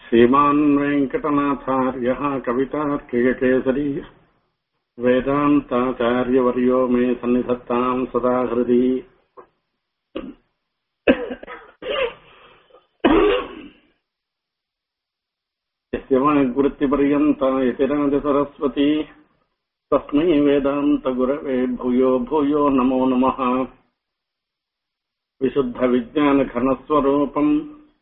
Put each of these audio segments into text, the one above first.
श्रीमान् वेङ्कटनाथार्यः कवितार्किककेसरी वेदान्ताचार्यवर्यो मे सन्निधत्ताम् सदा हृदि यस्य वाग्वृत्तिपर्यन्ता यतिराजसरस्वती तस्मै वेदान्तगुरवे भूयो भूयो नमो नमः विशुद्धविज्ञानघनस्वरूपम्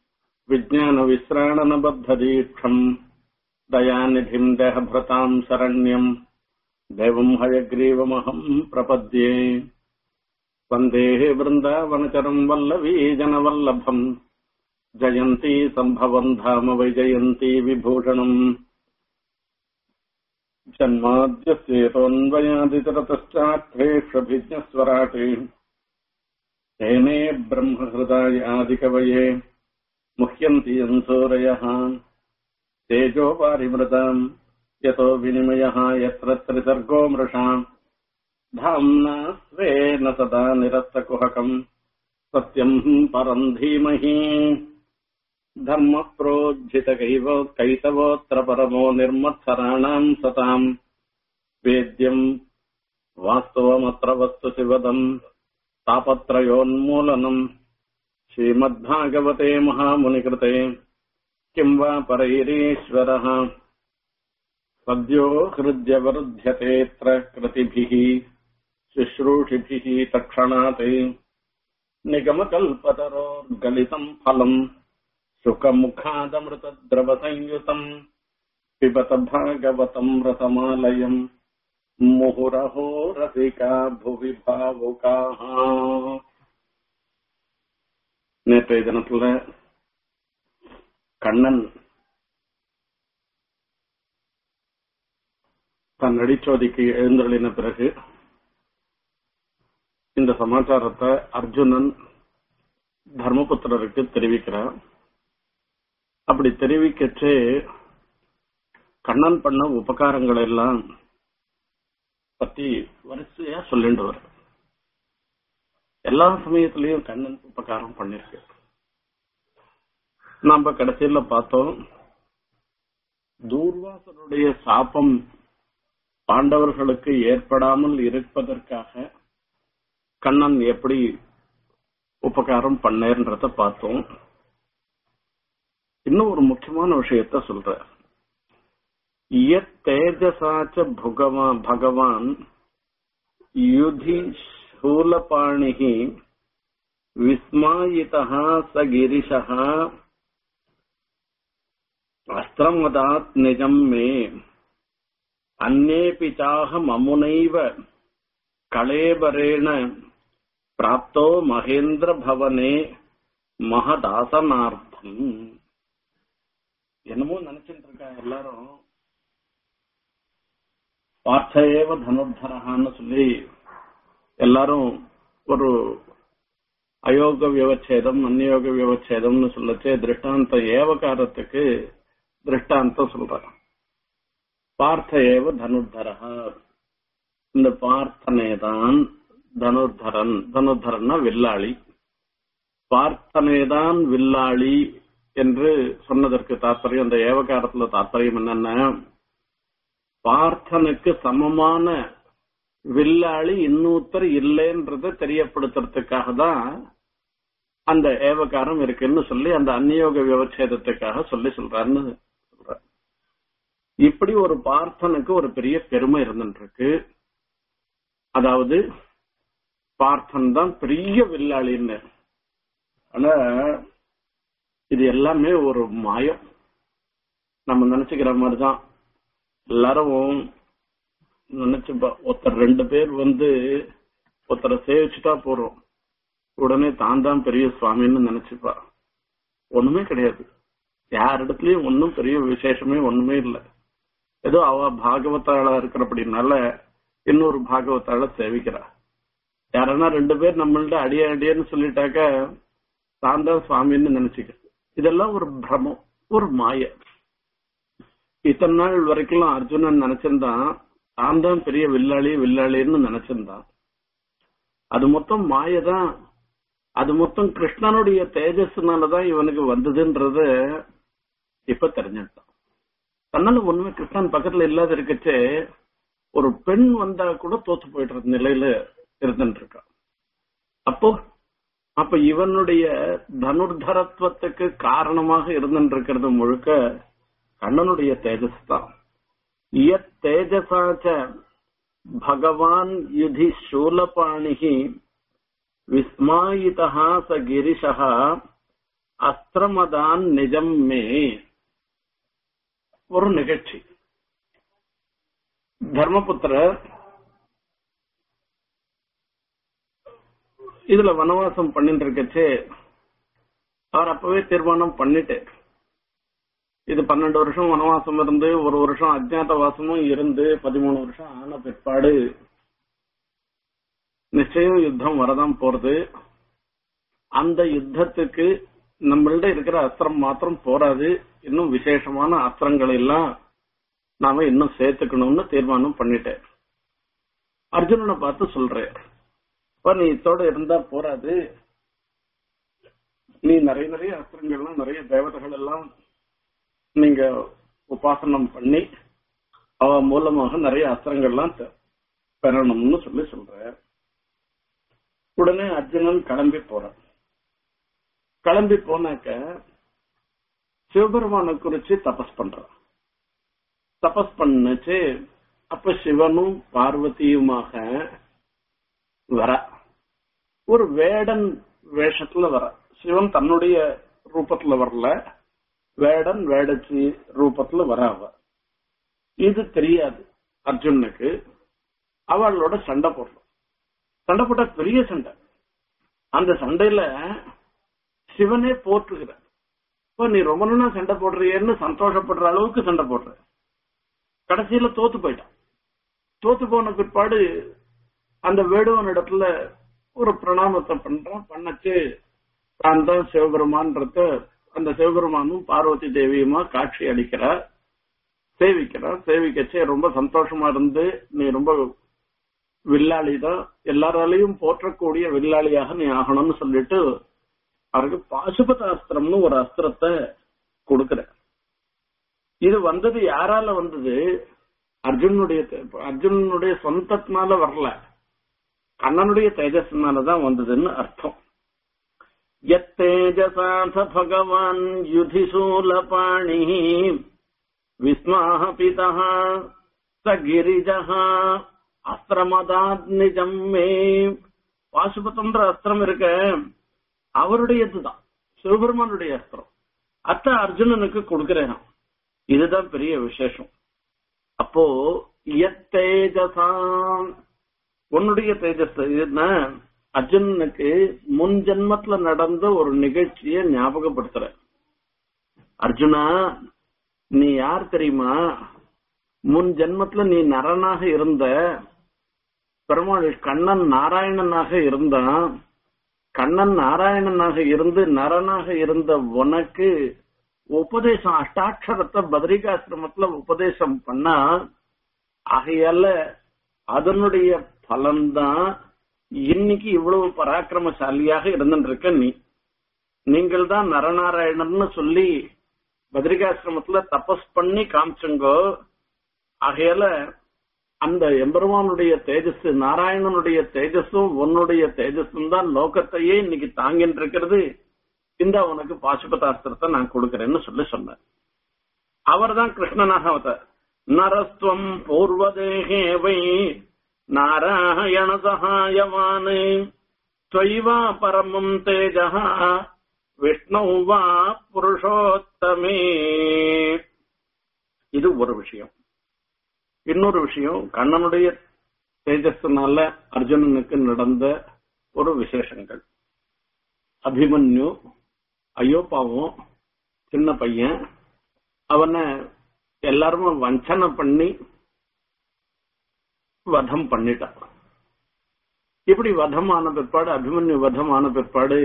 विज्ञानविश्राणनबद्धदीक्षम् दयानिधिम् देहभृताम् शरण्यम् देवम् हयग्रीवमहम् प्रपद्ये वन्देः वृन्दावनचरम् वल्लवी जनवल्लभम् जयन्ती सम्भवम् धाम वैजयन्ती विभूषणम् जन्माद्यस्येतोऽन्वयादितरतश्चार्थेष्वभिज्ञस्वराटे तेने ब्रह्महृदाय आदिकवये मुह्यन्ति यन्सूरयः तेजोपारिमृताम् यतो विनिमयः यत्र त्रिसर्गो मृषाम् धाम्ना स्वेन सदा निरस्तकुहकम् सत्यम् परम् धीमहि धर्मः प्रोज्झितकैव कैतवोऽत्र परमो निर्मत्सराणाम् सताम् वेद्यम् वास्तवमत्र वस्तु शिवदम् तापत्रयोन्मूलनम् श्रीमद्भागवते महामुनिकृते किम् वा परैरीश्वरः सद्यो हृद्यवरुध्यतेऽत्र कृतिभिः शुश्रूषिभिः तत्क्षणात् निगमकल्पतरोर्गलितम् फलम् सुखमुखादमृतद्रवसंयुतम् पिबत भागवतम् रसमालयम् मुहुरहो रसिका भुवि भावुकाः நேற்றைய தினத்துல கண்ணன் தன் அடிச்சோதிக்கு எழுந்தருளின பிறகு இந்த சமாச்சாரத்தை அர்ஜுனன் தர்மபுத்திரருக்கு தெரிவிக்கிறார் அப்படி தெரிவிக்கச்சே கண்ணன் பண்ண உபகாரங்கள் எல்லாம் பத்தி வரிசையா சொல்லிட்டு வர எல்லா சமயத்திலையும் கண்ணன் உபகாரம் பண்ணிருக்கு நாம கடைசியில பார்த்தோம் தூர்வாசனுடைய சாபம் பாண்டவர்களுக்கு ஏற்படாமல் இருப்பதற்காக கண்ணன் எப்படி உபகாரம் பண்ணேன்றத பார்த்தோம் இன்னும் ஒரு முக்கியமான விஷயத்த சொல்ற தேஜசாச்ச புகவான் பகவான் யுதி शूलपाणिः विस्मायितः स गिरिशः अस्त्रमदात् निजम् मे अन्येऽपि चाहममुनैव कळेबरेण प्राप्तो महेन्द्रभवने மகதாசனார்த்தம் என்னமோ நினைச்சிட்டு இருக்காங்க எல்லாரும் பார்த்தேவ தனுர்தரகான்னு சொல்லி எல்லாரும் ஒரு அயோக விவச்சேதம் அந்நியோக விவச்சேதம்னு சொல்லச்சே திருஷ்டாந்த ஏவகாரத்துக்கு திருஷ்டாந்தம் சொல்றாங்க பார்த்த ஏவ தனுர்தரா இந்த பார்த்தனேதான் தனுர்தரன் தனுர்தரன்னா வில்லாளி பார்த்தனேதான் வில்லாளி என்று சொன்னதற்கு தாற்பயம் அந்த ஏவகாரத்துல தாற்பயம் என்னன்னா பார்த்தனுக்கு சமமான வில்லாளி இன்னொருத்தர் இல்லைன்றத தெரியப்படுத்துறதுக்காக தான் அந்த ஏவகாரம் இருக்குன்னு சொல்லி அந்த அந்நியோக விவச்சேதத்துக்காக சொல்லி சொல்றாருன்னு சொல்ற இப்படி ஒரு பார்த்தனுக்கு ஒரு பெரிய பெருமை இருந்துருக்கு அதாவது பார்த்தன் தான் பெரிய வில்லாளின்னு ஆனா இது எல்லாமே ஒரு மாயம் நம்ம நினைச்சுக்கிற மாதிரிதான் எல்லாரும் நினைச்சுப்பா ஒருத்தர் ரெண்டு பேர் வந்து ஒருத்தரை சேவிச்சுட்டா போறோம் உடனே தான் தான் பெரிய சுவாமின்னு நினைச்சுப்பா ஒண்ணுமே கிடையாது யார் இடத்துலயும் ஒன்னும் பெரிய விசேஷமே ஒண்ணுமே இல்லை ஏதோ அவ பாகவத்தாளா இருக்கிறபடினால இன்னொரு பாகவத்தாள சேவிக்கிறா யாரன்னா ரெண்டு பேர் நம்மள்ட்ட அடிய அடியன்னு சொல்லிட்டாக்க தான் தான் சுவாமின்னு நினைச்சுக்கிறது இதெல்லாம் ஒரு பிரமம் ஒரு மாய இத்தனை நாள் வரைக்கும் அர்ஜுனன் நினைச்சிருந்தான் தான் தான் பெரிய வில்லாளி வில்லாளின்னு நினைச்சிருந்தான் அது மொத்தம் மாயதான் அது மொத்தம் கிருஷ்ணனுடைய தேஜஸ்னாலதான் இவனுக்கு வந்ததுன்றது இப்ப தெரிஞ்சுட்டான் தன்னால ஒண்ணுமே கிருஷ்ணன் பக்கத்துல இல்லாத இருக்கச்சே ஒரு பெண் வந்தா கூட தோத்து போயிடுற நிலையில இருந்துட்டு இருக்கான் அப்போ அப்ப இவனுடைய தனுர்தரத்துவத்துக்கு காரணமாக இருந்துட்டு இருக்கிறது முழுக்க கண்ணனுடைய தேஜஸ் தான் யத் தேஜசாச்ச பகவான் யுதி சூலபாணிகி விஸ்மாயிதா ச கிரிஷः அஸ்திரமதான் நிஜம் மே ஒரு நிகழ்ச்சி தர்மபுத்திரர் இதுல வனவாசம் பண்ணிட்டு இருக்கச்சு அவர் அப்பவே தீர்மானம் பண்ணிட்டு இது பன்னெண்டு வருஷம் வனவாசம் இருந்து ஒரு வருஷம் அஜ்ஞாத வாசமும் இருந்து பதிமூணு வருஷம் ஆன பிற்பாடு நிச்சயம் யுத்தம் வரதான் போறது அந்த யுத்தத்துக்கு நம்மள்ட இருக்கிற அஸ்திரம் மாத்திரம் போராது இன்னும் விசேஷமான அஸ்திரங்கள் எல்லாம் நாம இன்னும் சேர்த்துக்கணும்னு தீர்மானம் பண்ணிட்டேன் அர்ஜுனனை பார்த்து சொல்றேன் அப்ப நீ இதோட இருந்தா போராது நீ நிறைய நிறைய அஸ்திரங்கள்லாம் நிறைய தேவதைகள் எல்லாம் நீங்க உபாசனம் பண்ணி அவ மூலமாக நிறைய அஸ்திரங்கள்லாம் பெ- பெறணும்னு சொல்லி சொல்ற உடனே அர்ஜுனன் கிளம்பி போறான் கிளம்பி போனாக்க சிவபெருமானை குறிச்சு தபஸ் பண்றான் தபஸ் பண்ணுச்சு அப்ப சிவனும் பார்வதியுமாக வர ஒரு வேடன் வேஷத்துல வர சிவன் தன்னுடைய ரூபத்துல வரல வேடன் வேடச்சி ரூபத்துல வர அவ இது தெரியாது அர்ஜுனுக்கு அவளோட சண்டை போடுறோம் சண்டை போட்டா பெரிய சண்டை அந்த சண்டையில சிவனே போற்றுகிறார் இப்ப நீ ரொம்ப நாளா சண்டை போடுறியேன்னு சந்தோஷப்படுற அளவுக்கு சண்டை போடுற கடைசியில தோத்து போயிட்டான் தோத்து போன பிற்பாடு அந்த வேடுவன் இடத்துல ஒரு பிரணாமத்தை பண்றான் பண்ணச்சு தான் தான் சிவபெருமான்றத அந்த சிவபெருமானும் பார்வதி தேவியுமா காட்சி அளிக்கிறார் சேவிக்கிறார் சேவிக்கச்சே ரொம்ப சந்தோஷமா இருந்து நீ ரொம்ப வில்லாளி தான் எல்லாராலையும் போற்றக்கூடிய வில்லாளியாக நீ ஆகணும்னு சொல்லிட்டு அவருக்கு பாசுபத அஸ்திரம்னு ஒரு அஸ்திரத்தை கொடுக்கிற இது வந்தது யாரால வந்தது அர்ஜுனுடைய தே- அர்ஜுனனுடைய சொந்தத்தினால வரல கண்ணனுடைய தேஜஸ்னாலதான் வந்ததுன்னு அர்த்தம் யத்தேஜசாத பகவான் யுதிசூலபாணி விஸ்மாஹ பிதா ச கிரிஜः அஸ்திரமதாத் நிஜம் மே பாசுபதம்ன்ற அஸ்திரம் இருக்க அவருடையதுதான் சிவபெருமானுடைய அஸ்திரம் அத்த அர்ஜுனனுக்கு கொடுக்கிறேன் இதுதான் பெரிய விசேஷம் அப்போ யத்தேஜசாம் உன்னுடைய தேஜஸ் என்ன அர்ஜுனனுக்கு முன் ஜென்மத்துல நடந்த ஒரு நிகழ்ச்சியை ஞாபகப்படுத்துற அர்ஜுனா நீ யார் தெரியுமா முன் ஜென்மத்துல நீ நரனாக இருந்த பெருமாள் கண்ணன் நாராயணனாக இருந்தான் கண்ணன் நாராயணனாக இருந்து நரனாக இருந்த உனக்கு உபதேசம் அஷ்டாட்சரத்தை பத்ரிகாசிரமத்துல உபதேசம் பண்ணா ஆகையால அதனுடைய பலன்தான் இன்னைக்கு இவ்வளவு பராக்கிரமசாலியாக இருந்துட்டு இருக்க நீ நீங்கள் தான் நரநாராயணன்னு சொல்லி பத்ரிகாசிரமத்துல தபஸ் பண்ணி காமிச்சுங்கோ ஆகையால அந்த எம்பெருமானுடைய தேஜஸ் நாராயணனுடைய தேஜஸும் உன்னுடைய தேஜஸும் தான் லோகத்தையே இன்னைக்கு தாங்கிட்டு இருக்கிறது இந்த உனக்கு பாசுபதாஸ்திரத்தை நான் கொடுக்கறேன்னு சொல்லி சொன்னார் அவர் தான் கிருஷ்ணனாக அவதார் நரஸ்துவம் பூர்வதேகே வை நாராயண சகாயவான் त्वयिवा परमम् तेजः விஷ்ணு வா புருஷோத்தமே இது ஒரு விஷயம் இன்னொரு விஷயம் கண்ணனுடைய தேஜஸ்னால அர்ஜுனனுக்கு நடந்த ஒரு விசேஷங்கள் அபிமன்யு ஐயோ பாவம் சின்ன பையன் அவனை எல்லாருமே வஞ்சனை பண்ணி வதம் பண்ணிட்டான் இப்படி வதம் ஆன பிற்பாடு அபிமன்யு வதம் ஆன பிற்பாடு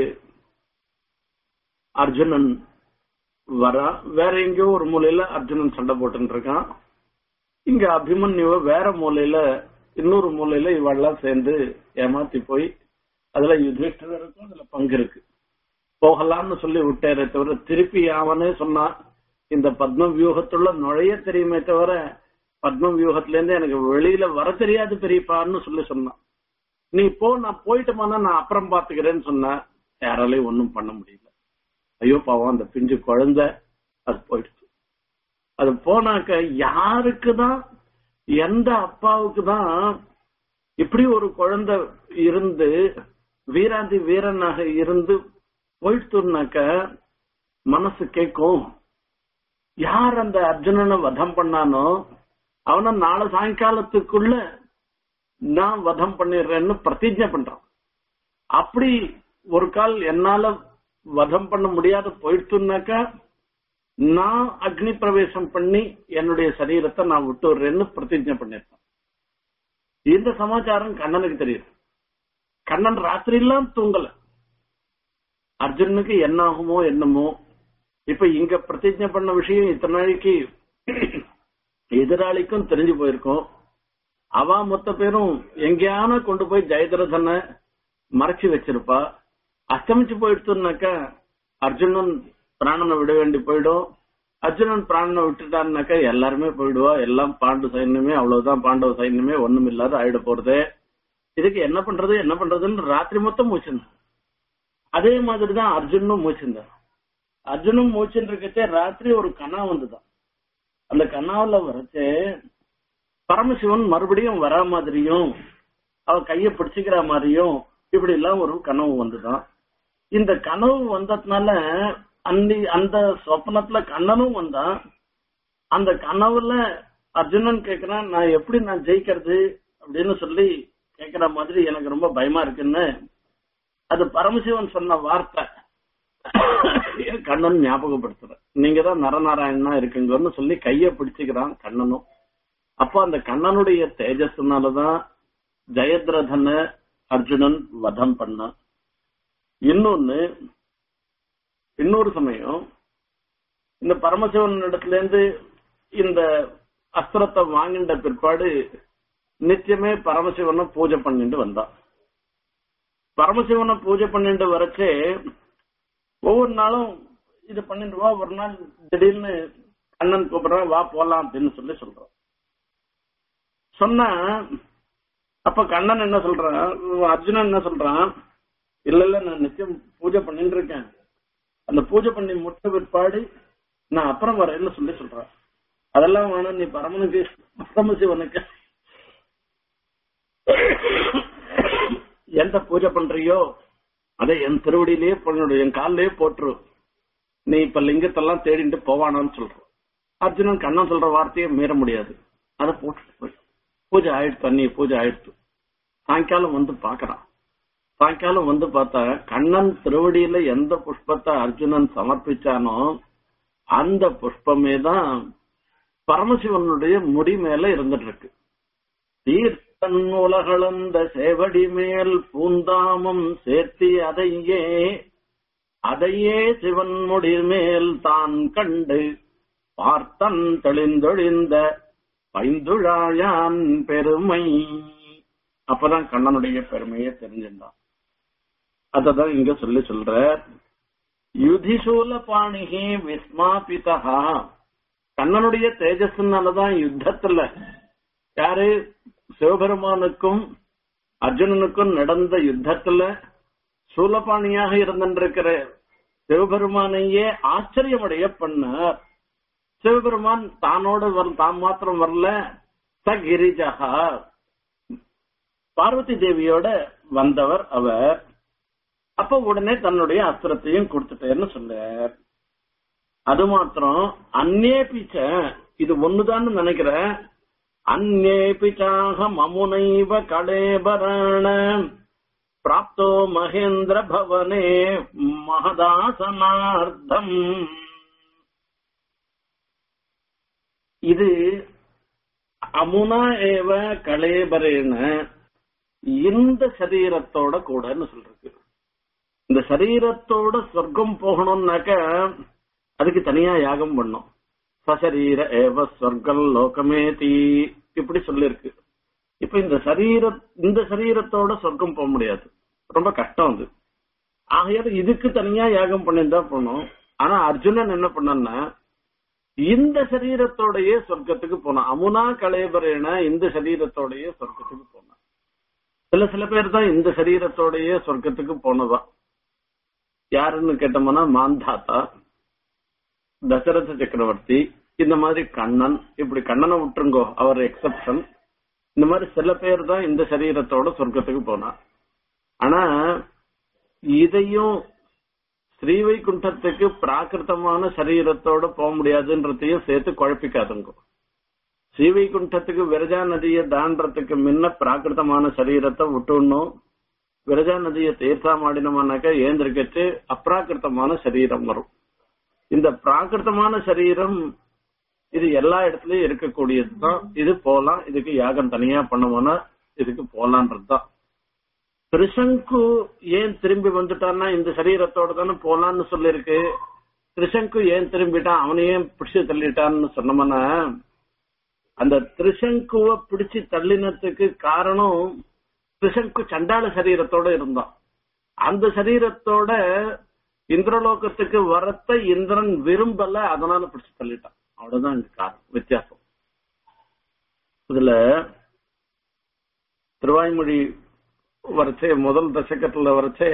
அர்ஜுனன் வரா வேற எங்கேயோ ஒரு மூலையில அர்ஜுனன் சண்டை போட்டுட்டு இருக்கான் இங்க அபிமன்யுவ வேற மூலையில இன்னொரு மூலையில இவெல்லாம் சேர்ந்து ஏமாத்தி போய் அதுல யுதிஷ்டருக்கும் அதுல பங்கு இருக்கு போகலாம்னு சொல்லி விட்டாரே தவிர திருப்பி அவனே சொன்னான் இந்த பத்ம வியூகத்துள்ள நுழைய தெரியுமே தவிர பத்ம வியூகத்துல இருந்து எனக்கு வெளியில வர தெரியாது பெரியப்பான்னு சொல்லி சொன்னான் நீ போ நான் போயிட்டோமானா நான் அப்புறம் பாத்துக்கிறேன்னு சொன்ன யாராலையும் ஒண்ணும் பண்ண முடியல ஐயோ பாவம் அந்த பிஞ்சு குழந்தை அது போயிடுச்சு அது போனாக்க யாருக்குதான் எந்த அப்பாவுக்கு தான் இப்படி ஒரு குழந்தை இருந்து வீராதி வீரனாக இருந்து போயிட்டுனாக்க மனசு கேட்கும் யார் அந்த அர்ஜுனனை வதம் பண்ணானோ அவனை நாளை சாயங்காலத்துக்குள்ள நான் வதம் பண்ணிடுறேன்னு பிரதிஜை பண்றான் அப்படி ஒரு கால் என்னால வதம் பண்ண முடியாத போயிட்டுனாக்கா நான் அக்னி பிரவேசம் பண்ணி என்னுடைய சரீரத்தை நான் விட்டுடுறேன்னு பிரதிஜை பண்ணிருக்கேன் இந்த சமாச்சாரம் கண்ணனுக்கு தெரியுது கண்ணன் ராத்திரி எல்லாம் தூங்கல அர்ஜுனுக்கு என்ன ஆகுமோ என்னமோ இப்ப இங்க பிரதிஜை பண்ண விஷயம் இத்தனை நாளைக்கு எதிராளிக்கும் தெரிஞ்சு போயிருக்கும் அவ மொத்த பேரும் எங்கேயான கொண்டு போய் ஜெயதிரதனை மறைச்சு வச்சிருப்பா அஸ்தமிச்சு போயிடுச்சுனாக்கா அர்ஜுனன் பிராணனை விட வேண்டி போயிடும் அர்ஜுனன் பிராணனை விட்டுட்டான்னாக்கா எல்லாருமே போயிடுவா எல்லாம் பாண்டு சைன்யமே அவ்வளவுதான் பாண்டவ சைன்யமே ஒண்ணும் இல்லாத ஆயிட போறது இதுக்கு என்ன பண்றது என்ன பண்றதுன்னு ராத்திரி மொத்தம் மூச்சிருந்தான் அதே மாதிரிதான் அர்ஜுனும் மூச்சிருந்தான் அர்ஜுனும் மூச்சுன்னு இருக்கச்சே ராத்திரி ஒரு கனா வந்துதான் அந்த கனாவுல வரச்சே பரமசிவன் மறுபடியும் வரா மாதிரியும் அவ கைய பிடிச்சுக்கிற மாதிரியும் இப்படி எல்லாம் ஒரு கனவு வந்துதான் இந்த கனவு வந்ததுனால அன்னி அந்த சொப்னத்துல கண்ணனும் வந்தான் அந்த கனவுல அர்ஜுனன் கேக்குறான் நான் எப்படி நான் ஜெயிக்கிறது அப்படின்னு சொல்லி கேக்குற மாதிரி எனக்கு ரொம்ப பயமா இருக்குன்னு அது பரமசிவன் சொன்ன வார்த்தை கண்ணன் ஞாபகப்படுத்துற நீங்க தான் நரநாராயணனா இருக்குங்கன்னு சொல்லி கைய பிடிச்சுக்கிறான் கண்ணனும் அப்போ அந்த கண்ணனுடைய தேஜஸ்னாலதான் ஜெயத்ரதன அர்ஜுனன் வதம் பண்ணான் இன்னொன்னு இன்னொரு சமயம் இந்த பரமசிவன் இடத்துல இருந்து இந்த அஸ்திரத்தை வாங்கின்ற பிற்பாடு நித்தியமே பரமசிவனை பூஜை பண்ணிட்டு வந்தான் பரமசிவனை பூஜை பண்ணிட்டு வரச்சே ஒவ்வொரு நாளும் இது பண்ணிட்டு வா ஒரு நாள் திடீர்னு கண்ணன் கூப்பிடுறான் வா போலாம் அப்படின்னு சொல்லி சொல்றான் சொன்னா அப்ப கண்ணன் என்ன சொல்றான் அர்ஜுனன் என்ன சொல்றான் இல்ல இல்ல நான் நிச்சயம் பூஜை பண்ணிட்டு இருக்கேன் அந்த பூஜை பண்ணி முட்ட பிற்பாடு நான் அப்புறம் வரேன்னு சொல்லி சொல்றான் அதெல்லாம் வேணாம் நீ பரமனுக்கு பரமசிவனுக்கு எந்த பூஜை பண்றியோ அதை என் திருவடியிலேயே பண்ணிடு என் காலிலேயே போட்டுரு நீ இப்ப லிங்கத்தெல்லாம் தேடிட்டு போவானான்னு சொல்ற அர்ஜுனன் கண்ணன் சொல்ற வார்த்தையை மீற முடியாது அதை போட்டுட்டு போய் பூஜை ஆயிடுத்து அன்னி பூஜை ஆயிடுத்து சாயங்காலம் வந்து பாக்குறான் சாயங்காலம் வந்து பார்த்தா கண்ணன் திருவடியில எந்த புஷ்பத்தை அர்ஜுனன் சமர்ப்பிச்சானோ அந்த புஷ்பமே தான் பரமசிவனுடைய முடி மேல இருந்துட்டு இருக்கு தீர்த்தன் உலகளந்த சேவடி மேல் பூந்தாமம் சேர்த்தி அதையே அதையே சிவன் முடி மேல் தான் கண்டு பார்த்தன் தெளிந்தொழிந்த பைந்துழாயான் பெருமை அப்பதான் கண்ணனுடைய பெருமையை தெரிஞ்சிருந்தான் அததான் இங்க சொல்லி சொல்ற யுதிசூல பாணிகி விஸ்மாபிதா கண்ணனுடைய தேஜஸ்னாலதான் யுத்தத்துல யாரு சிவபெருமானுக்கும் அர்ஜுனனுக்கும் நடந்த யுத்தத்துல சூலபாணியாக இருந்திருக்கிற சிவபெருமானையே ஆச்சரியமடைய பண்ணார் சிவபெருமான் தானோட வர தான் மாத்திரம் வரல சகிரிஜகா பார்வதி தேவியோட வந்தவர் அவர் அப்ப உடனே தன்னுடைய அஸ்திரத்தையும் கொடுத்துட்டேன்னு சொன்னார் அது மாத்திரம் அன்னே பிச்ச இது ஒண்ணுதான் நினைக்கிறேன் அந்நே பிச்சாக மமுனைவ கலேபராண பிராப்தோ மகேந்திர பவனே மகதாசனார்த்தம் இது அமுனா ஏவ கலேபரேன இந்த சரீரத்தோட கூடன்னு சொல்றது இந்த சரீரத்தோட சொர்க்கம் போகணும்னாக்க அதுக்கு தனியா யாகம் பண்ணும் சசரீர ஏவ சொர்க்கம் லோகமே தீ இப்படி சொல்லிருக்கு இப்ப இந்த சரீர இந்த சரீரத்தோட சொர்க்கம் போக முடியாது ரொம்ப கஷ்டம் அது ஆகையால இதுக்கு தனியா யாகம் பண்ணிருந்தா போனோம் ஆனா அர்ஜுனன் என்ன பண்ணான்னா இந்த சரீரத்தோடயே சொர்க்கத்துக்கு போனான் அமுனா கலேபரேன இந்த சரீரத்தோடயே சொர்க்கத்துக்கு போனான் சில சில பேர் தான் இந்த சரீரத்தோடயே சொர்க்கத்துக்கு போனதா யாருன்னு கேட்டோம்னா மாந்தாத்தா தசரத சக்கரவர்த்தி இந்த மாதிரி கண்ணன் இப்படி கண்ணனை விட்டுருங்கோ அவர் எக்ஸப்ஷன் இந்த மாதிரி சில பேர் தான் இந்த சரீரத்தோட சொர்க்கத்துக்கு போனா ஆனா இதையும் ஸ்ரீவைகுண்டத்துக்கு பிராகிருத்தமான சரீரத்தோட போக முடியாதுன்றதையும் சேர்த்து குழப்பிக்காதுங்க ஸ்ரீவைகுண்டத்துக்கு விரஜா நதியை தாண்டறதுக்கு முன்ன பிராகிருத்தமான சரீரத்தை விட்டுடணும் விரஜா நதியை தீர்த்தம் ஆடினோம்னாக்கா ஏந்திரிக்கச்சு அப்ராகிருத்தமான சரீரம் வரும் இந்த பிராகிருத்தமான சரீரம் இது எல்லா இடத்துலயும் இருக்கக்கூடியதுதான் இது போலாம் இதுக்கு யாகம் தனியா பண்ணோம்னா இதுக்கு போலான்றதுதான் திரிசங்கு ஏன் திரும்பி வந்துட்டான்னா இந்த சரீரத்தோட தானே போலான்னு சொல்லிருக்கு திரிசங்கு ஏன் திரும்பிட்டான் அவனையே பிடிச்சு தள்ளிட்டான்னு சொன்னோம்னா அந்த திரிசங்குவ பிடிச்சு தள்ளினத்துக்கு காரணம் திரிசங்கு சண்டாள சரீரத்தோட இருந்தான் அந்த சரீரத்தோட இந்திரலோகத்துக்கு வரத்த இந்திரன் விரும்பல அதனால பிடிச்சு தள்ளிட்டான் அவ்வளவுதான் இந்த காரணம் வித்தியாசம் இதுல திருவாய்மொழி வரைச்சே முதல் தசகத்துல வரைச்சே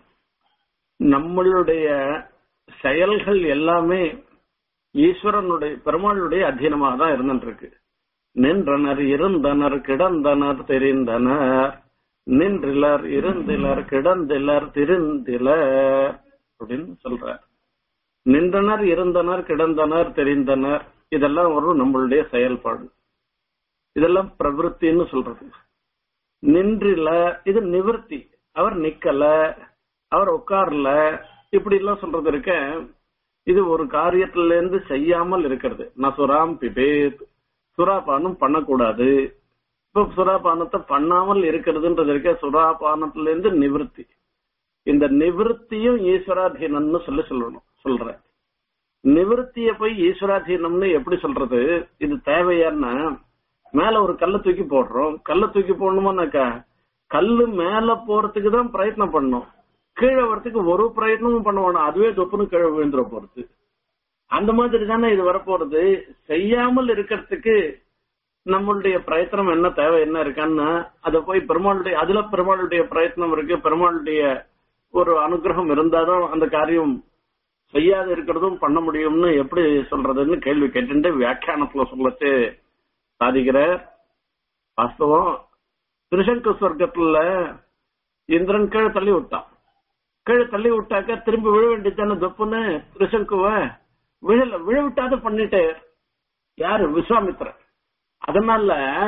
நம்மளுடைய செயல்கள் எல்லாமே ஈஸ்வரனுடைய பெருமாளுடைய அधीனமாக தான் இருந்துட்டு இருக்கு நின்றனர் இருந்தனர் கிடந்தனர் தெரிந்தனர் நின்றிலர் இருந்திலர் கிடந்திலர் திருந்திலர் அப்படின்னு சொல்றார் நின்றனர் இருந்தனர் கிடந்தனர் தெரிந்தனர் இதெல்லாம் வரும் நம்மளுடைய செயல்பாடு இதெல்லாம் பிரவருத்தின்னு சொல்றது நின்றில இது நிவர்த்தி அவர் நிக்கல அவர் உட்கார்ல இப்படி எல்லாம் சொல்றது இருக்க இது ஒரு காரியத்துல இருந்து செய்யாமல் இருக்கிறது நசுராம் பிபேத் சுறாபானம் பண்ணக்கூடாது இப்ப சுறாபானத்தை பண்ணாமல் இருக்கிறதுன்றது இருக்க சுறாபானத்துல இருந்து நிவர்த்தி இந்த நிவர்த்தியும் ஈஸ்வராதீனம்னு சொல்லி சொல்லணும் சொல்ற நிவர்த்திய போய் ஈஸ்வராதீனம்னு எப்படி சொல்றது இது தேவையான்னா மேல ஒரு கல்ல தூக்கி போடுறோம் கல்ல தூக்கி போடணுமானாக்கா கல்லு மேல போறதுக்கு தான் பிரயத்னம் பண்ணும் கீழே வரத்துக்கு ஒரு பிரயத்னமும் பண்ண வேணாம் அதுவே தொப்புன்னு கீழே விழுந்துட போறது அந்த மாதிரி தானே இது வரப்போறது செய்யாமல் இருக்கிறதுக்கு நம்மளுடைய பிரயத்தனம் என்ன தேவை என்ன இருக்கான்னா அத போய் பெருமாளுடைய அதுல பெருமாளுடைய பிரயத்னம் இருக்கு பெருமாளுடைய ஒரு அனுகிரகம் இருந்தாதான் அந்த காரியம் செய்யாது இருக்கிறதும் பண்ண முடியும்னு எப்படி சொல்றதுன்னு கேள்வி கேட்டு வியாக்கியானத்துல சொல்லச்சு சாதிக்கிறார் வாஸ்தவம் திருசங்க சொர்க்கத்துல இந்திரன் கீழே தள்ளி விட்டான் கீழே தள்ளி விட்டாக்க திரும்பி விழ வேண்டியதானே தொப்புன்னு திருசங்குவ விழல விழ விட்டாத பண்ணிட்டு யாரு விஸ்வாமித்திரன் அதனால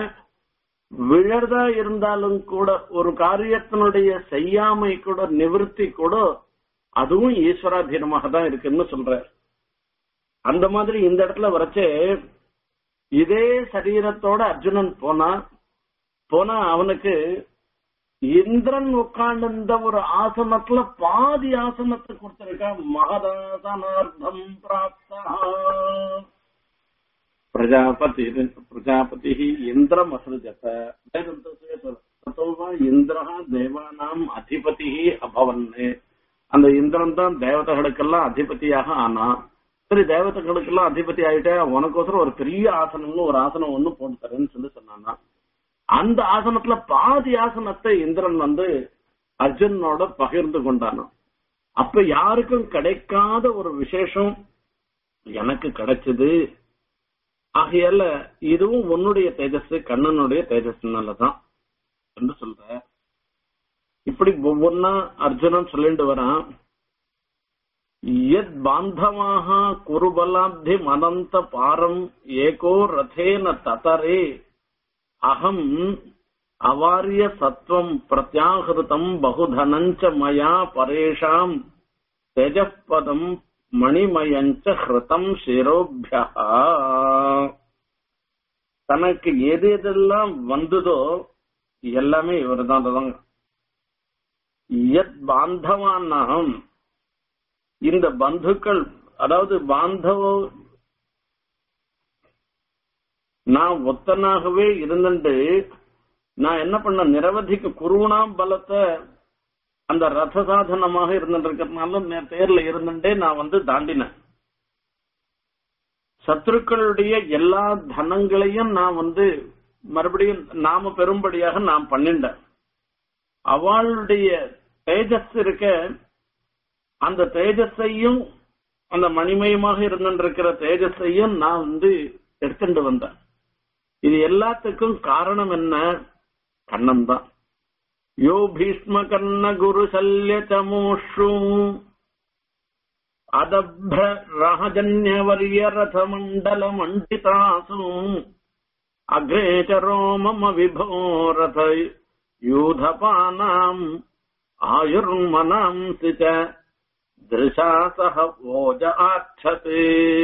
விழறதா இருந்தாலும் கூட ஒரு காரியத்தினுடைய செய்யாமை கூட நிவர்த்தி கூட அதுவும் ஈஸ்வராதீனமாக தான் இருக்குன்னு சொல்ற அந்த மாதிரி இந்த இடத்துல வரைச்சே இதே சரீரத்தோட அர்ஜுனன் போனா போனா அவனுக்கு இந்திரன் உட்கார்ந்த ஒரு ஆசனத்துல பாதி ஆசனத்தை கொடுத்திருக்கான் மகதாசனார்த்தம் பிராப்தா பிரஜாபதி பிரஜாபதி இந்திரம் அசிருஜத இந்திரா தேவானாம் அதிபதி அபவன் அந்த இந்திரன் தான் தேவதைகளுக்கெல்லாம் அதிபதியாக ஆனா சரி தேவதைகளுக்கெல்லாம் அதிபதி ஆயிட்டே உனக்கோசரம் ஒரு பெரிய ஆசனம்னு ஒரு ஆசனம் ஒண்ணு போட்டு தரேன்னு சொல்லி சொன்னானா அந்த ஆசனத்துல பாதி ஆசனத்தை இந்திரன் வந்து அர்ஜுனோட பகிர்ந்து கொண்டானாம் அப்ப யாருக்கும் கிடைக்காத ஒரு விசேஷம் எனக்கு கிடைச்சது ஆகையால இதுவும் உன்னுடைய தேஜஸ் கண்ணனுடைய தேஜஸ்னாலதான் என்று சொல்ற இப்படி ஒவ்வொன்னா அர்ஜுனன் சொல்லிட்டு வரான் யத் பாந்தவாக குருபலாப்தி மனந்த பாரம் ஏகோ ரதேன ததரே அகம் அவாரிய சத்வம் பிரத்யாகிருதம் பகுதனஞ்ச மயா பரேஷாம் தேஜப்பதம் மணிமயஞ்ச ஹிருதம் சிரோபியா தனக்கு எது எதெல்லாம் வந்ததோ எல்லாமே இவர் தான் யத் பாந்தவானாம் இந்த பந்துக்கள் அதாவது பாந்தவ நான் ஒத்தனாகவே இருந்துட்டு நான் என்ன பண்ண நிரவதிக்கு குருணாம் பலத்தை அந்த ரத சாதனமாக இருந்துட்டு இருக்கிறதுனால தேர்ல இருந்துட்டே நான் வந்து தாண்டினேன் சத்துருக்களுடைய எல்லா தனங்களையும் நான் வந்து மறுபடியும் நாம பெரும்படியாக நான் பண்ணிட்டேன் அவளுடைய தேஜஸ் இருக்க அந்த தேஜஸையும் அந்த மணிமயமாக இருந்திருக்கிற தேஜஸையும் நான் வந்து எடுத்துட்டு வந்தேன் இது எல்லாத்துக்கும் காரணம் என்ன கண்ணன் தான் யோ பீஷ்ம கண்ண குரு சல்ய தமோஷு அதப்ர ராஜன்யவர்ய ரத மண்டல மண்டிதாசு அக்ரே ச ரோமம விபோ ரத யூதபானாம் ஆயுர்மனாம்சி ச திருஷா சக ஓஜ ஆட்சது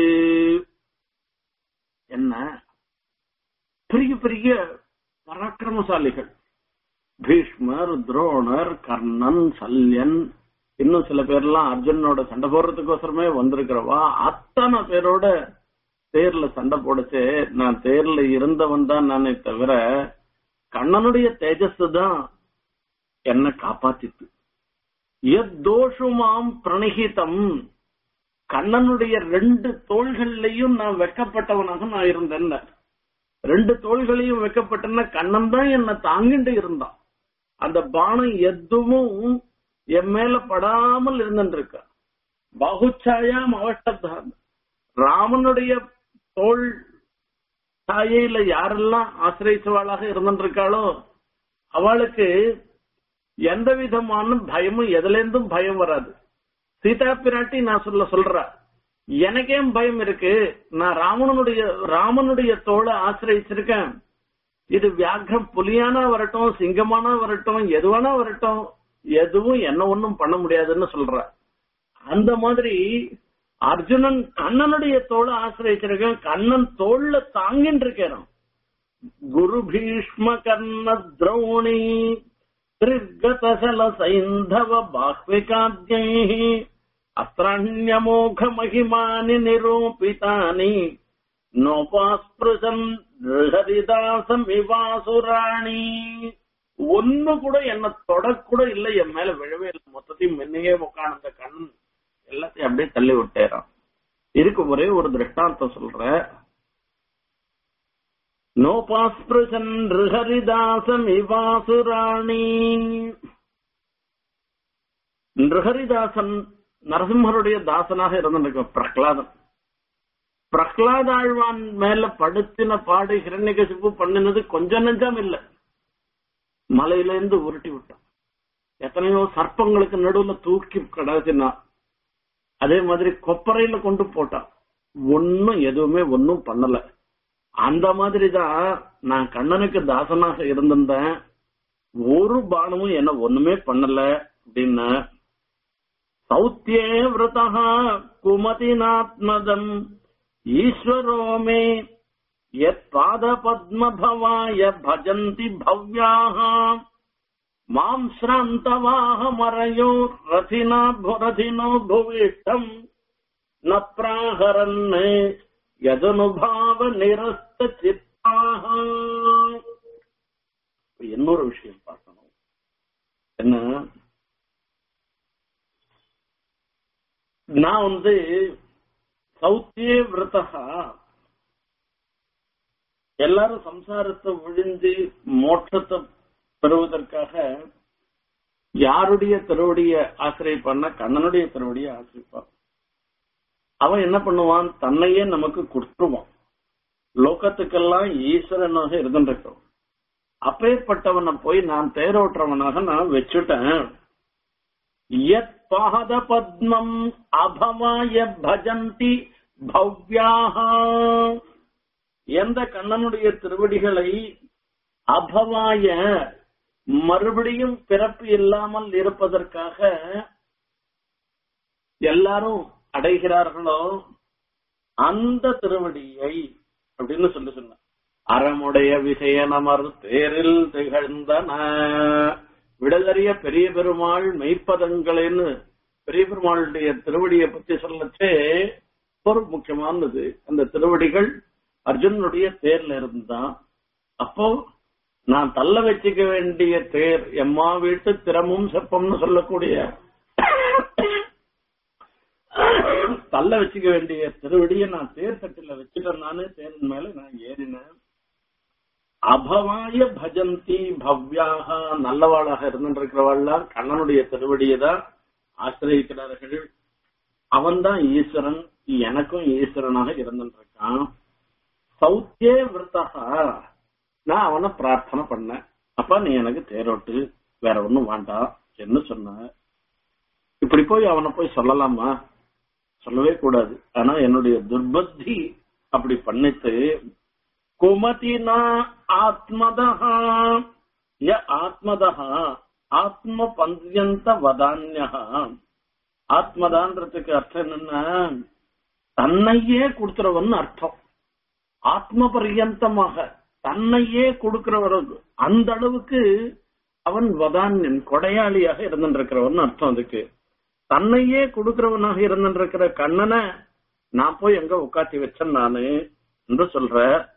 என்ன பெரிய பெரிய பராக்கிரமசாலிகள் பீஷ்மர் துரோணர் கர்ணன் சல்யன் இன்னும் சில பேர்லாம் அர்ஜுனனோட சண்டை போடுறதுக்கோசரமே வந்திருக்கிறவா அத்தனை பேரோட தேர்ல சண்டை போடுச்சு நான் தேர்ல இருந்தவன் தான் நானே தவிர கண்ணனுடைய தேஜஸ் தான் என்ன காப்பாத்தித்து எத்தோஷுமாம் பிரணிகிதம் கண்ணனுடைய ரெண்டு தோள்கள்லயும் நான் வெக்கப்பட்டவனாக நான் இருந்தேன் ரெண்டு தோள்களையும் வெக்கப்பட்டன கண்ணன் தான் என்ன தாங்கிட்டு இருந்தான் அந்த பானம் எதுவும் என் மேல படாமல் இருந்துருக்க பாகுச்சாயாம் அவஷ்டத்தான் ராமனுடைய தோல் சாயையில யாரெல்லாம் ஆசிரியச்சவாளாக இருந்துருக்காளோ அவளுக்கு எந்த விதமான பயமும் எதுல இருந்தும் பயம் வராது சீதா பிராட்டி நான் சொல்ல சொல்ற எனக்கேன் பயம் இருக்கு நான் ராமனுடைய ராமனுடைய தோலை ஆசிரியச்சிருக்கேன் இது வியாக்கிரம் புலியானா வரட்டும் சிங்கமானா வரட்டும் எதுவானா வரட்டும் எதுவும் என்ன ஒண்ணும் பண்ண முடியாதுன்னு சொல்ற அந்த மாதிரி அர்ஜுனன் கண்ணனுடைய தோலை ஆசிரியச்சிருக்கேன் கண்ணன் தோல்ல தாங்கின்னு இருக்கேன் குரு பீஷ்ம கர்ண திரௌணி திருகதசல சைந்தவ பாஹ்விகாத்யை அஸ்திரண்யமோக மகிமானி நிரூபிதானி நோபாஸ்பிருசம் ஹரிதாசம் இவாசுராணி ஒண்ணு கூட என்ன தொடக்கூட இல்லை என் மேல விழவே இல்லை மொத்தத்தையும் மென்னையே உட்கார்ந்த கண்ணன் எல்லாத்தையும் அப்படியே தள்ளி விட்டேறான் இதுக்கு ஒரே ஒரு திருஷ்டாந்தம் சொல்ற நோபாஸ்பிருசன் ரிஹரிதாசம் இவாசுராணி நிருஹரிதாசன் நரசிம்மருடைய தாசனாக இருந்திருக்க பிரகலாதன் பிரகலாத ஆழ்வான் மேல படுத்தின பாடு ஹிரண்யகசிப்பு பண்ணினது கொஞ்சம் நெஞ்சம் இல்ல மலையில இருந்து உருட்டி விட்டான் எத்தனையோ சர்ப்பங்களுக்கு நடுவுல தூக்கி கிடத்தினான் அதே மாதிரி கொப்பரையில கொண்டு போட்டான் ஒன்னும் எதுவுமே ஒன்னும் பண்ணல அந்த மாதிரிதான் நான் கண்ணனுக்கு தாசனாக இருந்திருந்தேன் ஒரு பானமும் என்ன ஒண்ணுமே பண்ணல அப்படின்னா சௌத்தியே விரதா குமதிநாத்மதம் ஈஸ்வரோ மே யத் பாத பத்மபவாய பஜந்தி பவ்யாக மாம் ஸ்ராந்தவாக மறையோ ரதினா ரதினோ புவிஷ்டம் ந பிராஹரன் யதனுபாவ நிரஸ்த சித்தாக இன்னொரு விஷயம் பார்க்கணும் என்ன நான் வந்து சௌத்தியே விரதா எல்லாரும் சம்சாரத்தை ஒழிஞ்சு மோட்சத்தை பெறுவதற்காக யாருடைய திருவடிய ஆசிரியப்பான்னா கண்ணனுடைய திருவடிய ஆசிரிப்பான் அவன் என்ன பண்ணுவான் தன்னையே நமக்கு கொடுத்துருவான் லோகத்துக்கெல்லாம் ஈஸ்வரனாக இருந்துருக்கோம் அப்பேற்பட்டவனை போய் நான் தேரோட்டுறவனாக நான் வச்சுட்டேன் யத் பாத பத்மம் அபமாய பஜந்தி பவ்யாக எந்த கண்ணனுடைய திருவடிகளை அபவாய மறுபடியும் பிறப்பு இல்லாமல் இருப்பதற்காக எல்லாரும் அடைகிறார்களோ அந்த திருவடியை அப்படின்னு சொல்லி சொன்ன அறமுடைய விஷயனமர் தேரில் திகழ்ந்தன விடலறிய பெரிய பெருமாள் மெய்ப்பதங்களேன்னு பெரிய பெருமாளுடைய திருவடியை பத்தி சொல்லச்சே ஒரு முக்கியமானது அந்த திருவடிகள் அர்ஜுனுடைய தேர்ல இருந்தான் அப்போ நான் தள்ள வச்சுக்க வேண்டிய தேர் எம்மா வீட்டு திறமும் செப்பம்னு சொல்லக்கூடிய தள்ள வச்சுக்க வேண்டிய திருவடியை நான் தேர் தட்டில வச்சுட்டேன் நானு தேரின் மேல நான் ஏறினேன் அபவாய பஜந்தி பவ்யாக நல்லவாளாக இருந்திருக்கிறவாள்லாம் கண்ணனுடைய திருவடியை தான் ஆசிரியக்கிறார்கள் அவன்தான் ஈஸ்வரன் எனக்கும் ஈஸ்வரனாக இருந்திருக்கான் சௌத்தியே விரதகா நான் அவனை பிரார்த்தனை பண்ணேன் அப்ப நீ எனக்கு தேரோட்டு வேற ஒண்ணும் வேண்டாம் என்ன சொன்ன இப்படி போய் அவனை போய் சொல்லலாமா சொல்லவே கூடாது ஆனா என்னுடைய துர்பத்தி அப்படி பண்ணிட்டு குமதினா ஆத்மதா ய ஆத்மதா ஆத்ம பந்தியந்த வதான்யா ஆத்மதான்றதுக்கு அர்த்தம் என்னன்னா தன்னையே கொடுக்கிறவன் அர்த்தம் ஆத்ம பரியந்தமாக தன்னையே கொடுக்கிறவருக்கு அந்த அளவுக்கு அவன் வதான்யன் கொடையாளியாக இருந்திருக்கிறவன் அர்த்தம் அதுக்கு தன்னையே கொடுக்கிறவனாக இருந்திருக்கிற கண்ணனை நான் போய் எங்க உட்காத்தி வச்சேன் நானு என்று சொல்ற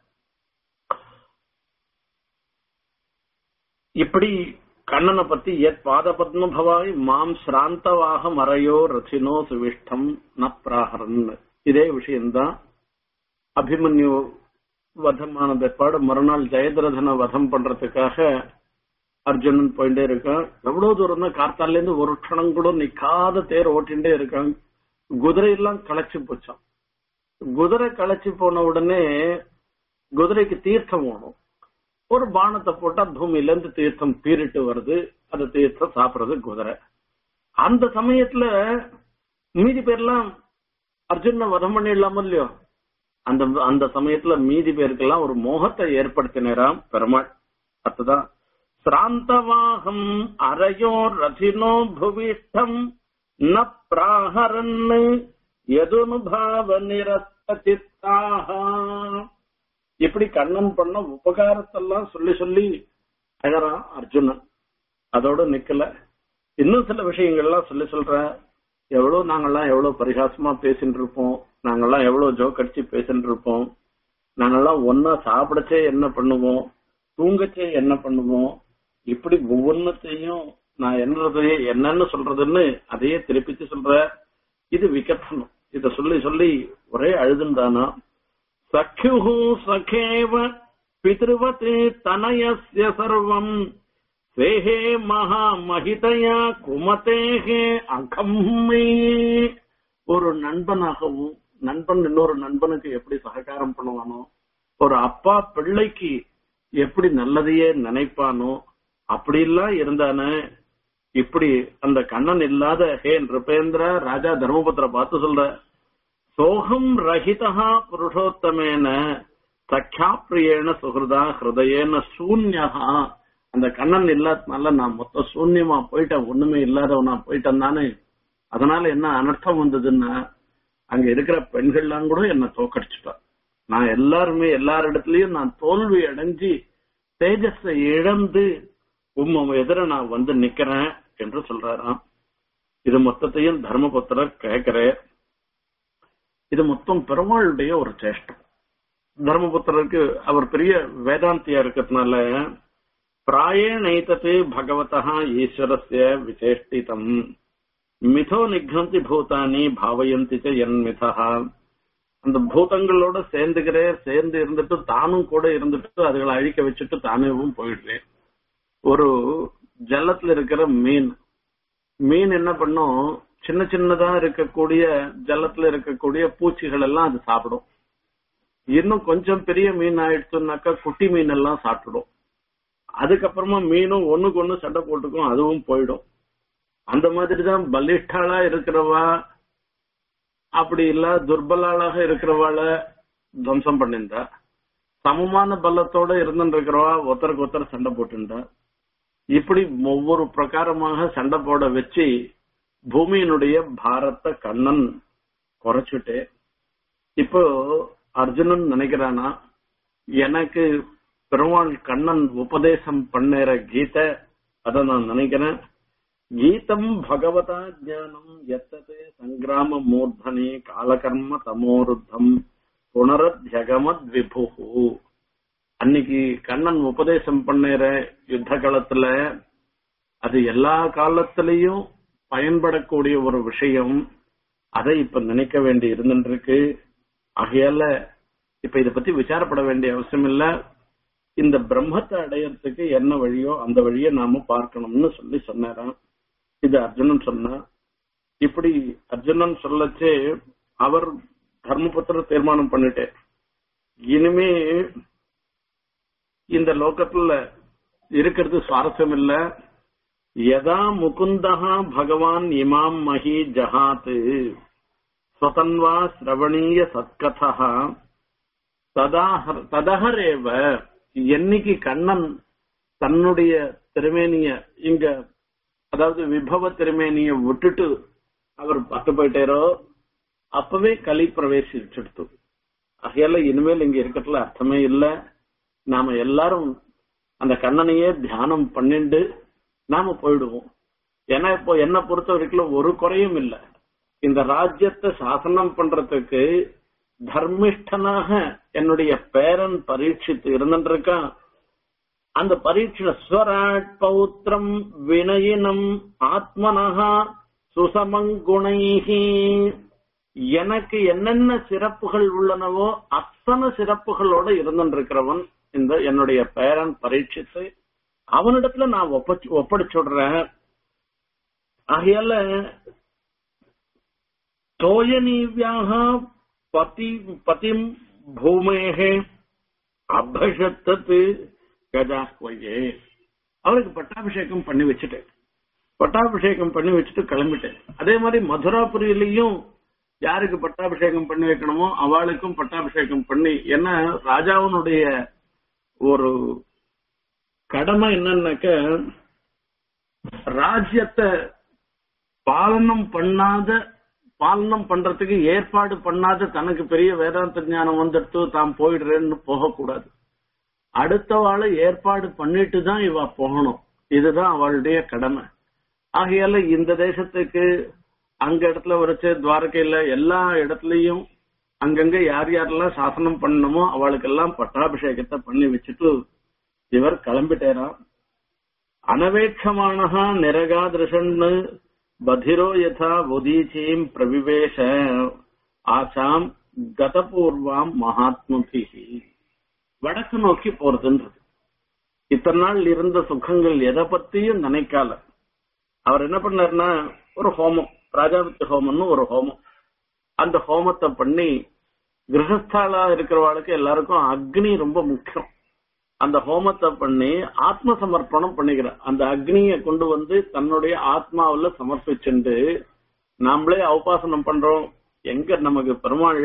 இப்படி கண்ணனை பத்தி எத் பாத பத்மபவாய் மாம் சிராந்தவாக மறையோ ரசினோ சுவிஷ்டம் ந பிராகரன் இதே விஷயம்தான் அபிமன்யு வதமான பிற்பாடு மறுநாள் ஜெயதிரதனை வதம் பண்றதுக்காக அர்ஜுனன் போயிட்டே இருக்கான் எவ்வளவு தூரம் தான் கார்த்தால இருந்து ஒரு க்ஷணம் கூட நிக்காத தேர் ஓட்டிண்டே இருக்கான் குதிரை எல்லாம் களைச்சு போச்சான் குதிரை களைச்சு போன உடனே குதிரைக்கு தீர்த்தம் வேணும் ஒரு பானத்தை போட்டா பூமியில இருந்து தீர்த்தம் பீரிட்டு வருது அந்த தீர்த்தம் சாப்பிடுறது குதிரை அந்த சமயத்துல மீதி பேர்லாம் அர்ஜுன வதம் பண்ணிடலாமோ இல்லையோ அந்த அந்த சமயத்துல மீதி பேருக்கெல்லாம் ஒரு மோகத்தை ஏற்படுத்தினாராம் பெருமாள் அதுதான் சிராந்தவாகம் அரையோ ரதினோ புவிஷ்டம் ந பிராஹரன் எதுனுபாவ நிரஸ்த சித்தாக இப்படி கண்ணன் பண்ண உபகாரத்தெல்லாம் சொல்லி சொல்லி அழறான் அர்ஜுனன் அதோட நிக்கல இன்னும் சில விஷயங்கள்லாம் சொல்லி சொல்ற எவ்வளவு நாங்கெல்லாம் எவ்வளவு பரிகாசமா பேசிட்டு இருப்போம் நாங்கெல்லாம் எவ்வளவு ஜோக் அடிச்சு பேசிட்டு இருப்போம் நாங்கெல்லாம் ஒன்னா சாப்பிடச்சே என்ன பண்ணுவோம் தூங்கச்சே என்ன பண்ணுவோம் இப்படி ஒவ்வொன்னத்தையும் நான் என்னது என்னன்னு சொல்றதுன்னு அதையே திருப்பிச்சு சொல்ற இது விகசனம் இத சொல்லி சொல்லி ஒரே அழுதுந்தானா சख्युः सखेव पितृवत् तनयस्य सर्वम् स्वेहे महामहितया குமதேக அகம்மே ஒரு நண்பனாகவும் நண்பன் இன்னொரு நண்பனுக்கு எப்படி சககாரம் பண்ணுவானோ ஒரு அப்பா பிள்ளைக்கு எப்படி நல்லதையே நினைப்பானோ அப்படி எல்லாம் இருந்தானே இப்படி அந்த கண்ணன் இல்லாத ஹே நிருபேந்திர ராஜா தர்மபுத்திர பார்த்து சொல்ற சோகம் ரஹிதா புருஷோத்தமேன சக்யா பிரியேன சுகிருதா ஹிருதயேன சூன்யகா அந்த கண்ணன் இல்லாதனால நான் மொத்த சூன்யமா போயிட்டேன் ஒண்ணுமே இல்லாதவனா போயிட்டேன் தானே அதனால என்ன அனர்த்தம் வந்ததுன்னா அங்க இருக்கிற பெண்கள்லாம் கூட என்ன தோக்கடிச்சுட்டா நான் எல்லாருமே எல்லாரிடத்துலயும் நான் தோல்வி அடைஞ்சு தேஜஸை இழந்து உம்ம எதிர நான் வந்து நிக்கிறேன் என்று சொல்றாராம் இது மொத்தத்தையும் தர்மபுத்திரர் கேட்கிறேன் இது மொத்தம் பெருமாளுடைய ஒரு சேஷ்டம் தர்மபுத்திரருக்கு அவர் பெரிய வேதாந்தியா இருக்கிறதுனால பிராயே நைத்தது பகவதா ஈஸ்வரஸ்ய விசேஷ்டிதம் மிதோ நிகந்தி பூதானி பாவயந்தி ச என் மிதா அந்த பூதங்களோட சேர்ந்துக்கிறே சேர்ந்து இருந்துட்டு தானும் கூட இருந்துட்டு அதுகளை அழிக்க வச்சுட்டு தானேவும் போயிடுறேன் ஒரு ஜலத்துல இருக்கிற மீன் மீன் என்ன பண்ணும் சின்ன சின்னதா இருக்கக்கூடிய ஜலத்துல இருக்கக்கூடிய பூச்சிகள் எல்லாம் அது சாப்பிடும் இன்னும் கொஞ்சம் பெரிய மீன் ஆயிடுச்சுனாக்கா குட்டி மீன் எல்லாம் சாப்பிடும் அதுக்கப்புறமா மீனும் ஒண்ணுக்கு ஒண்ணு சண்டை போட்டுக்கும் அதுவும் போயிடும் அந்த மாதிரிதான் பலிஷ்டாளா இருக்கிறவா அப்படி இல்ல துர்பலாளாக இருக்கிறவாள துவம்சம் பண்ணிருந்தா சமமான பலத்தோட இருந்துட்டு இருக்கிறவா ஒருத்தருக்கு ஒருத்தர் சண்டை போட்டுண்டா இப்படி ஒவ்வொரு பிரகாரமாக சண்டை போட வச்சு பூமியினுடைய பாரத்தை கண்ணன் குறைச்சுட்டு இப்போ அர்ஜுனன் நினைக்கிறானா எனக்கு பெருமாள் கண்ணன் உபதேசம் பண்ணுற கீதை அத நான் நினைக்கிறேன் கீதம் பகவதா ஜானம் எத்தது சங்கிராம மூர்தனே காலகர்ம தமோருத்தம் புனரத்யகமத் விபு அன்னைக்கு கண்ணன் உபதேசம் பண்ணுற யுத்த காலத்துல அது எல்லா காலத்திலையும் பயன்படக்கூடிய ஒரு விஷயம் அதை இப்ப நினைக்க வேண்டி இருந்துருக்கு ஆகையால இப்ப இத பத்தி விசாரப்பட வேண்டிய அவசியம் இல்ல இந்த பிரம்மத்தை அடையறதுக்கு என்ன வழியோ அந்த வழியை நாம பார்க்கணும்னு சொல்லி சொன்னாராம் இது அர்ஜுனன் சொன்னா இப்படி அர்ஜுனன் சொல்லச்சே அவர் தர்மபுத்திர தீர்மானம் பண்ணிட்டே இனிமே இந்த லோகத்துல இருக்கிறது சுவாரஸ்யம் இல்ல யதா முகுந்தகா பகவான் இமாம் மகி ஜஹாத் ஸ்வதன்வா சிரவணீய சத்கதா ததஹரேவ என்னைக்கு கண்ணன் தன்னுடைய திருமேனிய இங்க அதாவது விபவ திருமேனிய விட்டுட்டு அவர் பட்டு போயிட்டாரோ அப்பவே கலி பிரவேசிச்சுடுத்து ஆகையால இனிமேல் இங்க இருக்கிறதுல அர்த்தமே இல்ல நாம எல்லாரும் அந்த கண்ணனையே தியானம் பண்ணிண்டு நாம போயிடுவோம் ஏன்னா இப்போ என்ன பொறுத்த வரைக்கும் ஒரு குறையும் இல்ல இந்த ராஜ்யத்தை சாசனம் பண்றதுக்கு தர்மிஷ்டனாக என்னுடைய பேரன் பரீட்சித்து இருந்துருக்கான் அந்த பரீட்சை ஸ்வராட் பௌத்திரம் வினயினம் ஆத்மனகா சுசமங்குணைஹி எனக்கு என்னென்ன சிறப்புகள் உள்ளனவோ அத்தனை சிறப்புகளோட இருந்துருக்கிறவன் இந்த என்னுடைய பேரன் பரீட்சித்து அவனிடத்துல நான் ஒப்பச்சு ஒப்படைச்சுடுறேன் ஆகையால தோயனீவியாக பதி பதிம் பூமேகே அபஷத்தத்து கஜாஸ்வயே அவருக்கு பட்டாபிஷேகம் பண்ணி வச்சுட்டேன் பட்டாபிஷேகம் பண்ணி வச்சுட்டு கிளம்பிட்டேன் அதே மாதிரி மதுராபுரியிலையும் யாருக்கு பட்டாபிஷேகம் பண்ணி வைக்கணுமோ அவளுக்கும் பட்டாபிஷேகம் பண்ணி ஏன்னா ராஜாவினுடைய ஒரு கடமை என்னன்னாக்க ராஜ்யத்தை பாலனம் பண்ணாத பாலனம் பண்றதுக்கு ஏற்பாடு பண்ணாத தனக்கு பெரிய வேதாந்த ஞானம் வந்துடுத்து தாம் போயிடுறேன்னு போகக்கூடாது அடுத்தவாளை ஏற்பாடு பண்ணிட்டு தான் இவ போகணும் இதுதான் அவளுடைய கடமை ஆகையால இந்த தேசத்துக்கு அங்க இடத்துல வரைச்சு துவாரகையில எல்லா இடத்துலயும் அங்கங்க யார் யாரெல்லாம் சாசனம் பண்ணணுமோ அவளுக்கெல்லாம் பட்டாபிஷேகத்தை பண்ணி வச்சுட்டு இவர் கிளம்பிட்டேராம் அனவேட்சமானஹா நிரகாதிருஷன்னு பதிரோ யதா உதீச்சீம் பிரவிவேஷ ஆசாம் கதபூர்வாம் மகாத்மபிகி வடக்கு நோக்கி போறதுன்றது இத்தனை நாள் இருந்த சுகங்கள் எதை பத்தியும் நினைக்கால அவர் என்ன பண்ணாருன்னா ஒரு ஹோமம் ராஜாபத்தி ஹோமம்னு ஒரு ஹோமம் அந்த ஹோமத்தை பண்ணி கிரகஸ்தாலா இருக்கிறவாளுக்கு எல்லாருக்கும் அக்னி ரொம்ப முக்கியம் அந்த ஹோமத்தை பண்ணி ஆத்ம சமர்ப்பணம் பண்ணிக்கிறார் அந்த அக்னியை கொண்டு வந்து தன்னுடைய ஆத்மாவுல சமர்ப்பிச்சுண்டு நாமளே உபாசனம் பண்றோம் எங்க நமக்கு பெருமாள்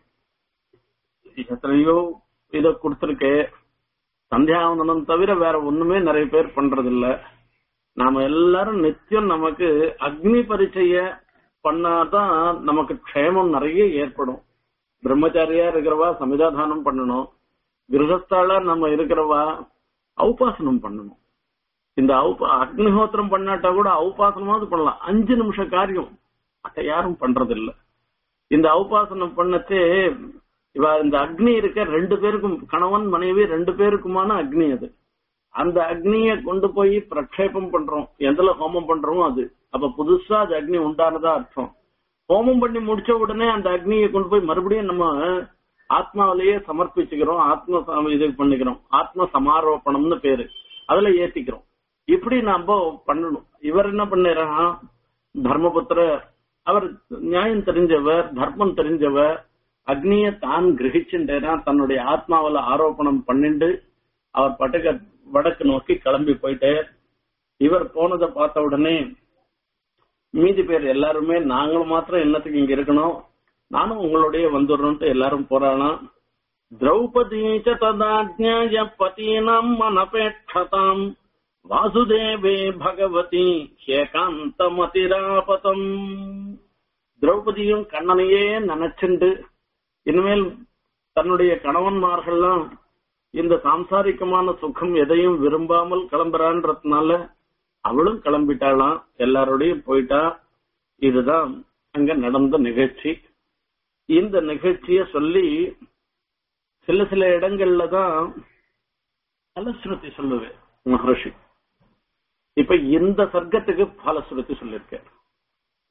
எத்தனையோ இத கொடுத்திருக்கே சந்தியாவந்தனம் தவிர வேற ஒண்ணுமே நிறைய பேர் பண்றது இல்ல நாம எல்லாரும் நித்தியம் நமக்கு அக்னி பரிச்சய பண்ணாதான் நமக்கு க்ஷேமம் நிறைய ஏற்படும் பிரம்மச்சாரியா இருக்கிறவா சமிதாதானம் பண்ணணும் கிரகஸ்தாளா நம்ம இருக்கிறவா உபாசனம் பண்ணணும் இந்த ஔப அக்னிஹோத்திரம் பண்ணாட்டா கூட உபாசனமாவது பண்ணலாம் அஞ்சு நிமிஷ காரியம் அதை யாரும் பண்றது இல்ல இந்த உபாசனம் பண்ணச்சே இவ இந்த அக்னி இருக்க ரெண்டு பேருக்கும் கணவன் மனைவி ரெண்டு பேருக்குமான அக்னி அது அந்த அக்னிய கொண்டு போய் பிரக்ஷேபம் பண்றோம் எதுல ஹோமம் பண்றோமோ அது அப்ப புதுசா அது அக்னி உண்டானதா அர்த்தம் ஹோமம் பண்ணி முடிச்ச உடனே அந்த அக்னியை கொண்டு போய் மறுபடியும் நம்ம ஆத்மாவிலேயே சமர்ப்பிச்சுக்கிறோம் ஆத்ம சம- இது பண்ணிக்கிறோம் ஆத்ம சமாரோபணம்னு பேரு அதுல ஏத்திக்கிறோம் இப்படி நாம பண்ணணும் இவர் என்ன பண்ணா தர்மபுத்திரர் அவர் நியாயம் தெரிஞ்சவர் தர்மம் தெரிஞ்சவர் அக்னிய தான் கிரகிச்சுட்டேனா தன்னுடைய ஆத்மாவில ஆரோபணம் பண்ணிண்டு அவர் பட்டுக்க வடக்கு நோக்கி கிளம்பி போயிட்டு இவர் போனதை பார்த்த உடனே மீதி பேர் எல்லாருமே நாங்களும் மாத்திரம் என்னத்துக்கு இங்க இருக்கணும் நானும் உங்களுடைய வந்துடுறோம்ட்டு எல்லாரும் போறாளாம் திரௌபதி ச ததாஜ்ஞாய பதீனாம் அனபேட்சதாம் வாசுதேவே பகவதி ஹேகாந்தமதிராபதம் திரௌபதியும் கண்ணனையே நினைச்சுண்டு இனிமேல் தன்னுடைய கணவன்மார்கள்லாம் இந்த சாம்சாரிகமான சுகம் எதையும் விரும்பாமல் கிளம்புறான்றதுனால அவளும் கிளம்பிட்டாளாம் எல்லாரோடையும் போயிட்டா இதுதான் அங்க நடந்த நிகழ்ச்சி இந்த நிகழ்ச்சிய சொல்லி சில சில இடங்கள்ல தான் பலஸ்ருதி சொல்லுவேன் மகர்ஷி இப்ப இந்த சர்க்கத்துக்கு பலஸ்ருதி சொல்லியிருக்க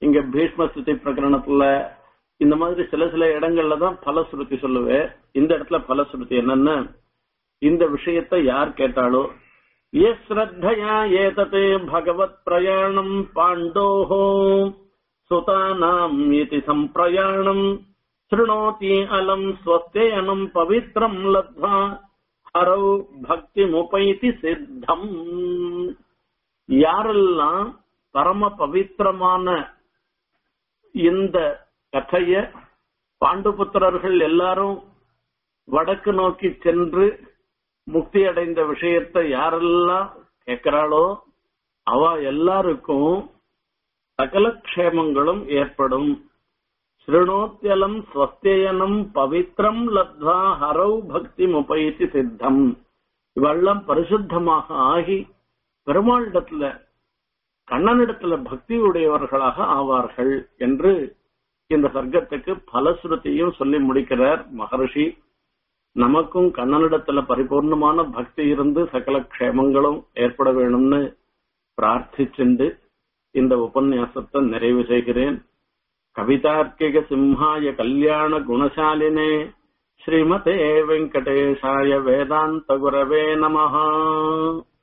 இங்க பீஷ்ம ஸ்ருதி பிரகரணத்துல இந்த மாதிரி சில சில இடங்கள்ல தான் பலஸ்ருதி சொல்லுவேன் இந்த இடத்துல பலஸ்ருதி என்னன்னா இந்த விஷயத்தை யார் கேட்டாலோ ஏ ஸ்ரத்தையா ஏதத் பகவத் பிரயாணம் பாண்டோஹோ சுதானாம் இதி சம்பிரயாணம் शृणोति अलम् स्वस्तेयनम् पवित्रम् लब्ध्वा हरौ பக்திமுபைதி சித்தம் யாரெல்லாம் பரம பவித்திரமான இந்த கதைய பாண்டுபுத்திரர்கள் எல்லாரும் வடக்கு நோக்கி சென்று முக்தி அடைந்த விஷயத்தை யாரெல்லாம் கேட்கிறாளோ அவ எல்லாருக்கும் சகல க்ஷேமங்களும் ஏற்படும் ஸ்ருணோத்தியலம் ஸ்வஸ்தேயனம் பவித்ரம் லத்வா ஹரௌ பக்தி முபைத்தி சித்தம் இவெல்லாம் பரிசுத்தமாக ஆகி பெருமாளிடத்துல கண்ணனிடத்துல பக்தி உடையவர்களாக ஆவார்கள் என்று இந்த சர்க்கத்துக்கு பலஸ்ருதியும் சொல்லி முடிக்கிறார் மகர்ஷி நமக்கும் கண்ணனிடத்துல பரிபூர்ணமான பக்தி இருந்து சகல க்ஷேமங்களும் ஏற்பட வேணும்னு பிரார்த்திச்சுண்டு இந்த உபன்யாசத்தை நிறைவு செய்கிறேன் கவிதார்க்கிக சிம்ஹாய கல்யாண குணசாலினே ஸ்ரீமதே வெங்கடேஷாய வேதாந்த குரவே நமஹா